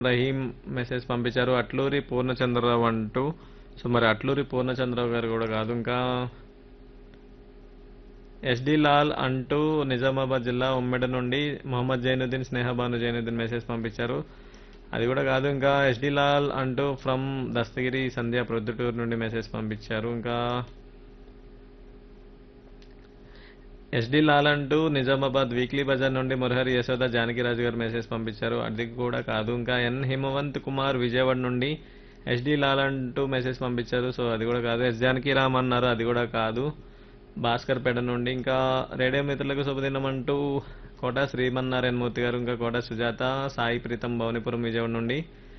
Rahim message పంపించారు అట్లూరి పూర్ణచంద్రరావు అంటూ so మరి అట్లూరి పూర్ణచంద్రరావు గారు కూడా కాదు ఇంకా ఎస్డి లాల్ అంటూ నిజామాబాద్ జిల్లా ఉమ్మెడ నుండి మొహమ్మద్ జైనుద్దీన్ స్నేహబాను జైనుద్దీన్ మెసేజ్ పంపించారు అది కూడా కాదు ఇంకా ఎస్డి లాల్ అంటూ ఫ్రమ్ దస్తగిరి సంధ్య ప్రొద్దుటూరు నుండి మెసేజ్ పంపించారు ఇంకా ఎస్డి లాల్ అంటూ నిజామాబాద్ వీక్లీ బజార్ నుండి మురహరి యశోద జానకిరాజు గారు మెసేజ్ పంపించారు అది కూడా కాదు ఇంకా ఎన్ హిమవంత్ కుమార్ విజయవాడ నుండి ఎస్డి లాల్ అంటూ మెసేజ్ పంపించారు సో అది కూడా కాదు ఎస్ జానకి రామ్ అన్నారు అది కూడా కాదు భాస్కర్ పేట నుండి ఇంకా రేడియో మిత్రులకు శుభదినం అంటూ కోట శ్రీమన్నారాయణ మూర్తి గారు ఇంకా కోట సుజాత సాయి ప్రీతం భవనిపురం విజయవాడ నుండి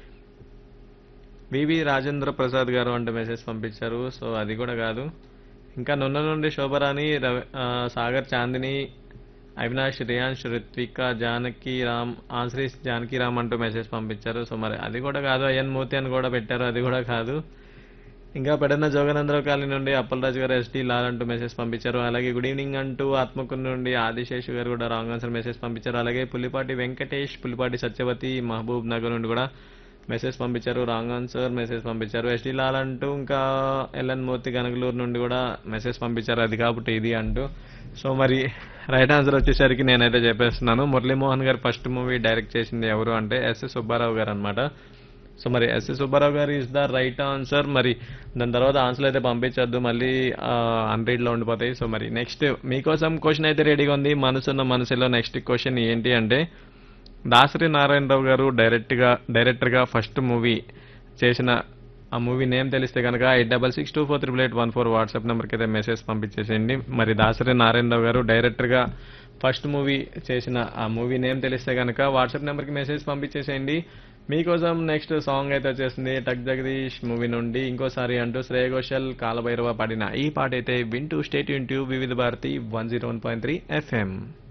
వివి రాజేంద్ర ప్రసాద్ గారు అంటూ మెసేజ్ పంపించారు సో అది కూడా కాదు ఇంకా నున్న నుండి శోభరాణి రవి ఆ, సాగర్ చాందిని అవినాష్ రియాన్ష్ రిత్విక జానకి రామ్ ఆశ్రీష్ జానకి రామ్ అంటూ మెసేజ్ పంపించారు సో మరి అది కూడా కాదు అయ్యన్ మూర్తి అని కూడా పెట్టారు అది కూడా కాదు ఇంకా పెడన్న జోగనందరావు కాలనీ నుండి అప్పలరాజు గారు ఎస్టీ లాల్ అంటూ మెసేజ్ పంపించారు అలాగే గుడ్ ఈవినింగ్ అంటూ ఆత్మకూరు నుండి ఆదిశేషు గారు కూడా రాంగ్ ఆన్సర్ మెసేజ్ పంపించారు అలాగే పులిపాటి వెంకటేష్ పులిపాటి సత్యవతి మహబూబ్ నగర్ నుండి కూడా మెసేజ్ పంపించారు రాంగ్ ఆన్సర్ మెసేజ్ పంపించారు ఎస్టీ లాల్ అంటూ ఇంకా ఎల్ఎన్ మూర్తి గనగలూరు నుండి కూడా మెసేజ్ పంపించారు అది కాబట్టి ఇది అంటూ సో మరి రైట్ ఆన్సర్ వచ్చేసరికి నేనైతే చెప్పేస్తున్నాను మురళీమోహన్ గారు ఫస్ట్ మూవీ డైరెక్ట్ చేసింది ఎవరు అంటే ఎస్ఎస్ సుబ్బారావు గారు అనమాట సో మరి ఎస్ఎస్ సుబ్బారావు గారు ఇస్ ద రైట్ ఆన్సర్ మరి దాని తర్వాత ఆన్సర్ అయితే పంపించొద్దు మళ్ళీ అన్రీడ్లో ఉండిపోతాయి సో మరి నెక్స్ట్ మీకోసం క్వశ్చన్ అయితే రెడీగా ఉంది మనసున్న మనసులో నెక్స్ట్ క్వశ్చన్ ఏంటి అంటే దాసరి నారాయణరావు గారు డైరెక్ట్గా డైరెక్టర్గా ఫస్ట్ మూవీ చేసిన ఆ మూవీ నేమ్ తెలిస్తే కనుక eight double six two four triple eight one four WhatsApp నెంబర్కి అయితే మెసేజ్ పంపించేసేయండి మరి దాసరి నారాయణరావు గారు డైరెక్టర్గా ఫస్ట్ మూవీ చేసిన ఆ మూవీ నేమ్ తెలిస్తే కనుక వాట్సాప్ నెంబర్కి మెసేజ్ పంపించేసేయండి మీకోసం నెక్స్ట్ సాంగ్ అయితే వచ్చేసింది టక్ జగదీష్ మూవీ నుండి ఇంకోసారి అంటూ శ్రేయ ఘోషల్ కాలభైరవ పాడిన ఈ పాట అయితే వింటూ స్టేట్ ఇంటూ Vividh Bharati one zero one point three FM